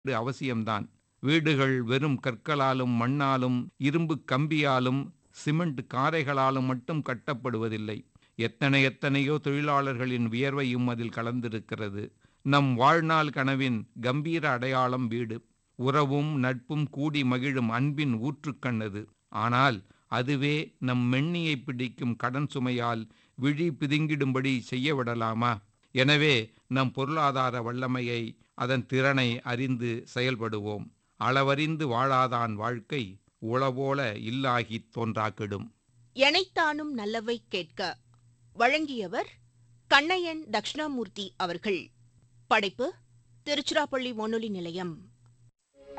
இது அவசியம்தான் வீடுகள் வெறும் கற்களாலும் மண்ணாலும் இரும்பு கம்பியாலும் சிமெண்ட் காரைகளாலும் மட்டும் கட்டப்படுவதில்லை எத்தனை எத்தனையோ தொழிலாளர்களின் வியர்வையும் அதில் கலந்திருக்கிறது நம் வாழ்நாள் கனவின் கம்பீர அடையாளம் வீடு உறவும் நட்பும் கூடி மகிழும் அன்பின் ஊற்றுக்கண்ணது ஆனால் அதுவே நம் மென்னியை பிடிக்கும் கடன் சுமையால் விழி பிதுங்கிடும்படி செய்ய விடலாமா எனவே நம் பொருளாதார வல்லமையை அதன் திறனை அறிந்து செயல்படுவோம் அளவறிந்து வாழாதான் வாழ்க்கை உளவோல இல்லாகித் தோன்றாக்கிடும் எனைத்தானும் நல்லவை கேட்க வழங்கியவர் கண்ணையன் தக்ஷணாமூர்த்தி அவர்கள் படைப்பு திருச்சிராப்பள்ளி வானொலி நிலையம்